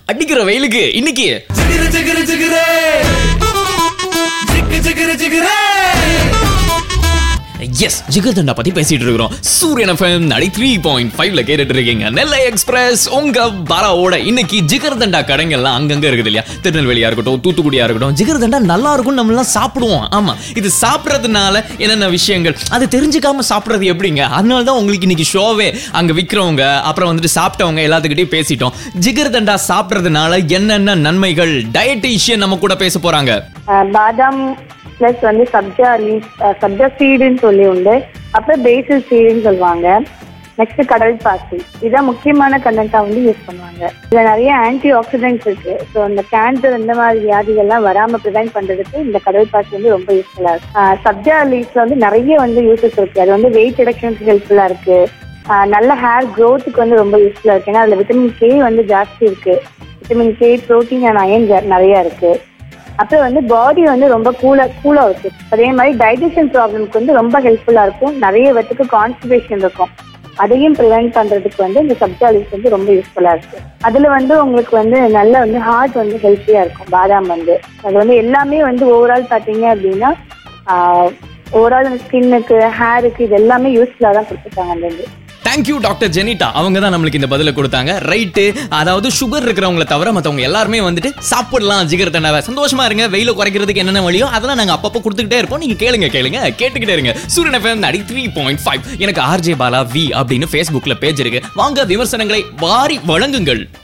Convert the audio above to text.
அடிக்கிற வெயிலுக்கு இன்னைக்கு ஜிகிரு ஜிகிரு ஜிகிரே ஜிகு ஜிகிரு ஜிகிரே எஸ் ஜிகர்தண்டா பத்தி பேசிட்டு இருக்கிறோம் சூரியன் எஃப்எம் நடி த்ரீ பாயிண்ட் ஃபைவ்ல கேட்டுட்டு இருக்கீங்க நெல்லை எக்ஸ்பிரஸ் உங்க பராவோட இன்னைக்கு ஜிகர்தண்டா கடைங்கள்லாம் அங்கங்க இருக்குது இல்லையா திருநெல்வேலியா இருக்கட்டும் தூத்துக்குடியா இருக்கட்டும் ஜிகர்தண்டா நல்லா இருக்கும் நம்ம எல்லாம் சாப்பிடுவோம் ஆமா இது சாப்பிடுறதுனால என்னென்ன விஷயங்கள் அது தெரிஞ்சுக்காம சாப்பிடுறது எப்படிங்க அதனால தான் உங்களுக்கு இன்னைக்கு ஷோவே அங்க விக்கிறவங்க அப்புறம் வந்துட்டு சாப்பிட்டவங்க எல்லாத்துக்கிட்டையும் பேசிட்டோம் ஜிகர்தண்டா சாப்பிடுறதுனால என்னென்ன நன்மைகள் டயட்டீஷியன் நம்ம கூட பேச போறாங்க அஹ் பாதாம் பிளஸ் வந்து சப்ஜா லீஃப் சப்ஜா சீடுன்னு சொல்லி உண்டு அப்புறம் பேசில் சீடுன்னு சொல்லுவாங்க நெக்ஸ்ட் கடல் பாசி இதான் முக்கியமான கண்டென்ட்டா வந்து யூஸ் பண்ணுவாங்க இதுல நிறைய ஆன்டி ஆக்சிடென்ட்ஸ் இருக்கு ஸோ இந்த கேன்சர் இந்த மாதிரி வியாதிகள்லாம் வராம ப்ரிவென்ட் பண்றதுக்கு இந்த கடல் பாசி வந்து ரொம்ப யூஸ்ஃபுல்லா இருக்கு சப்ஜா லீஃப்ல வந்து நிறைய வந்து யூசஸ் இருக்கு அது வந்து வெயிட் ரிடக்ஷனுக்கு ஹெல்ப்ஃபுல்லா இருக்கு அஹ் நல்ல ஹேர் க்ரோத்துக்கு வந்து ரொம்ப யூஸ்ஃபுல்லா இருக்கு ஏன்னா அதுல விட்டமின் கே வந்து ஜாஸ்தி இருக்கு vitamin K protein and iron நிறைய இருக்கு அப்புறம் வந்து பாடி வந்து ரொம்ப கூலா கூலா வச்சு அதே மாதிரி டைஜஷன் ப்ராப்ளம்க்கு வந்து ரொம்ப ஹெல்ப்ஃபுல்லா இருக்கும் நிறைய பேத்துக்கு கான்ஸ்டிபேஷன் இருக்கும் அதையும் ப்ரிவென்ட் பண்றதுக்கு வந்து இந்த சப்ஜாலிஸ் வந்து ரொம்ப யூஸ்ஃபுல்லா இருக்கு அதுல வந்து உங்களுக்கு வந்து நல்ல வந்து ஹார்ட் வந்து ஹெல்த்தியா இருக்கும் பாதாம் வந்து அது வந்து எல்லாமே வந்து ஓவரால் பாத்தீங்க அப்படின்னா ஓவரால் ஸ்கின்னுக்கு ஹேருக்கு இது எல்லாமே யூஸ்ஃபுல்லா தான் கொடுத்துருக்காங்க அந்த இது தேங்க்யூ டாக்டர் ஜெனிட்டா அவங்க தான் நம்மளுக்கு இந்த பதில கொடுத்தாங்க ரைட்டு அதாவது சுகர் இருக்கிறவங்கள தவிர மத்தவங்க எல்லாருமே வந்துட்டு சாப்பிடலாம் ஜிகர் தண்டாவை சந்தோஷமா இருங்க வெயில குறைக்கிறதுக்கு என்னென்ன வழியோ அதெல்லாம் நாங்க அப்பப்போ கொடுத்துக்கிட்டே இருப்போம் நீங்க கேளுங்க கேளுங்க கேட்டுக்கிட்டே இருங்க சூரியன் எஃப்எம் நடி த்ரீ பாயிண்ட் ஃபைவ் எனக்கு ஆர்ஜே பாலா வி அப்படின்னு ஃபேஸ்புக்ல பேஜ் இருக்கு வாங்க விமர்சனங்களை வாரி வழங்குங்கள்